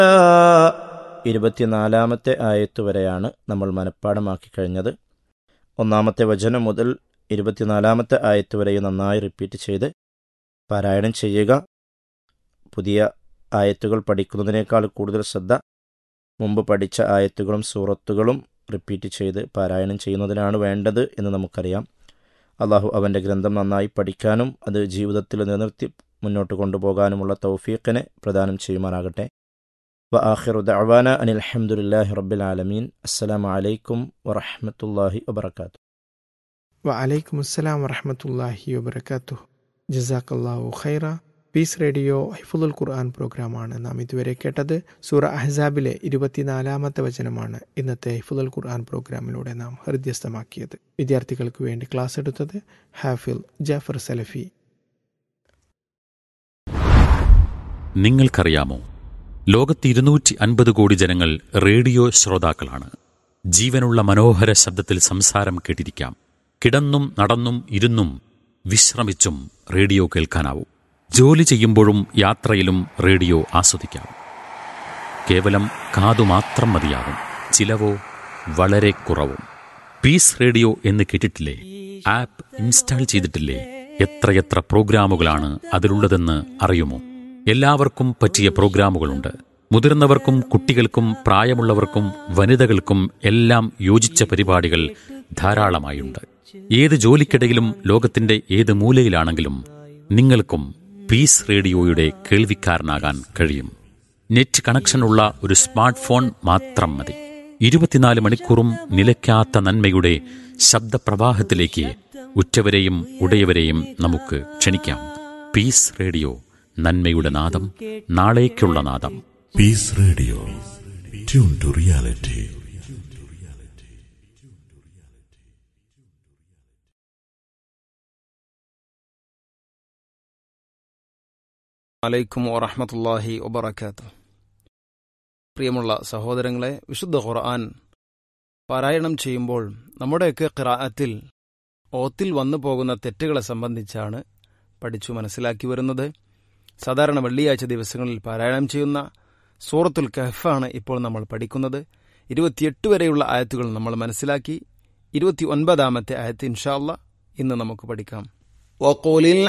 ഇരുപത്തിനാലാമത്തെ ആയത്ത് വരെയാണ് നമ്മൾ മനഃപ്പാടമാക്കി കഴിഞ്ഞത് ഒന്നാമത്തെ വചനം മുതൽ ഇരുപത്തിനാലാമത്തെ ആയത്ത് വരെയും നന്നായി റിപ്പീറ്റ് ചെയ്ത് പാരായണം ചെയ്യുക പുതിയ ആയത്തുകൾ പഠിക്കുന്നതിനേക്കാൾ കൂടുതൽ ശ്രദ്ധ മുമ്പ് പഠിച്ച ആയത്തുകളും സൂറത്തുകളും റിപ്പീറ്റ് ചെയ്ത് പാരായണം ചെയ്യുന്നതിനാണ് വേണ്ടത് എന്ന് നമുക്കറിയാം അള്ളാഹു അവൻ്റെ ഗ്രന്ഥം നന്നായി പഠിക്കാനും അത് ജീവിതത്തിൽ നിലനിർത്തി മുന്നോട്ട് കൊണ്ടുപോകാനുമുള്ള തൗഫീഖിനെ പ്രദാനം ചെയ്യുമാറാകട്ടെ വ ആഖിറു ദഅവാന അനിൽ അൽഹംദുലില്ലാഹി റബ്ബിൽ ആലമീൻ അസ്സലാമു അലൈക്കും വറഹ്മത്തുള്ളാഹി വബറകാതുഹു വഅലൈക്കും അസ്സലാം വറഹമത്തല്ലാഹി വബർക്കാത്തു ജസാക്കല്ലാഹു ഖൈറ പീസ് റേഡിയോ ഹൈഫുൽ ഖുർആൻ പ്രോഗ്രാമാണ് നാം ഇതുവരെ കേട്ടത് സൂറ അഹ്സാബിലെ ഇരുപത്തിനാലാമത്തെ വചനമാണ് ഇന്നത്തെ ഹൈഫുൽ ഖുർആൻ പ്രോഗ്രാമിലൂടെ നാം ഹൃദ്യസ്ഥമാക്കിയത് വിദ്യാർത്ഥികൾക്ക് വേണ്ടി ക്ലാസ് എടുത്തത് ഹാഫിൽ ജാഫർ സലഫി നിങ്ങൾക്കറിയാമോ ലോകത്ത് ഇരുന്നൂറ്റി അൻപത് കോടി ജനങ്ങൾ റേഡിയോ ശ്രോതാക്കളാണ് ജീവനുള്ള മനോഹര ശബ്ദത്തിൽ സംസാരം കേട്ടിരിക്കാം കിടന്നും നടന്നും ഇരുന്നും വിശ്രമിച്ചും റേഡിയോ കേൾക്കാനാവും ജോലി ചെയ്യുമ്പോഴും യാത്രയിലും റേഡിയോ ആസ്വദിക്കാം കേവലം കാതു മാത്രം മതിയാവും ചിലവോ വളരെ കുറവും പീസ് റേഡിയോ എന്ന് കേട്ടിട്ടില്ലേ ആപ്പ് ഇൻസ്റ്റാൾ ചെയ്തിട്ടില്ലേ എത്രയെത്ര പ്രോഗ്രാമുകളാണ് അതിലുള്ളതെന്ന് അറിയുമോ എല്ലാവർക്കും പറ്റിയ പ്രോഗ്രാമുകളുണ്ട് മുതിർന്നവർക്കും കുട്ടികൾക്കും പ്രായമുള്ളവർക്കും വനിതകൾക്കും എല്ലാം യോജിച്ച പരിപാടികൾ ധാരാളമായുണ്ട് ഏത് ജോലിക്കിടയിലും ലോകത്തിന്റെ ഏത് മൂലയിലാണെങ്കിലും നിങ്ങൾക്കും പീസ് റേഡിയോയുടെ കേൾവിക്കാരനാകാൻ കഴിയും നെറ്റ് കണക്ഷനുള്ള ഒരു സ്മാർട്ട് ഫോൺ മാത്രം മതി ഇരുപത്തിനാല് മണിക്കൂറും നിലയ്ക്കാത്ത നന്മയുടെ ശബ്ദപ്രവാഹത്തിലേക്ക് ഉറ്റവരെയും ഉടയവരെയും നമുക്ക് ക്ഷണിക്കാം പീസ് റേഡിയോ നന്മയുടെ നാദം നാളേക്കുള്ള നാദം Peace Radio. Tune to reality. അലൈക്കും വറഹമത്തല്ലാഹി വബർക്കാത്തു പ്രിയമുള്ള സഹോദരങ്ങളെ വിശുദ്ധ ഖുർആൻ പാരായണം ചെയ്യുമ്പോൾ നമ്മുടെയൊക്കെ ഖിറാഅത്തിൽ ഓത്തിൽ വന്നു പോകുന്ന തെറ്റുകളെ സംബന്ധിച്ചാണ് പഠിച്ചു മനസ്സിലാക്കി വരുന്നത് സാധാരണ വെള്ളിയാഴ്ച ദിവസങ്ങളിൽ പാരായണം ചെയ്യുന്ന സൂറത്തുൽ കഹഫാണ് ഇപ്പോൾ നമ്മൾ പഠിക്കുന്നത് ഇരുപത്തിയെട്ട് വരെയുള്ള ആയത്തുകൾ നമ്മൾ മനസ്സിലാക്കി ഇരുപത്തി ഒൻപതാമത്തെ ആയത്ത് ഇൻഷാല്ല ഇന്ന് നമുക്ക് പഠിക്കാം وقل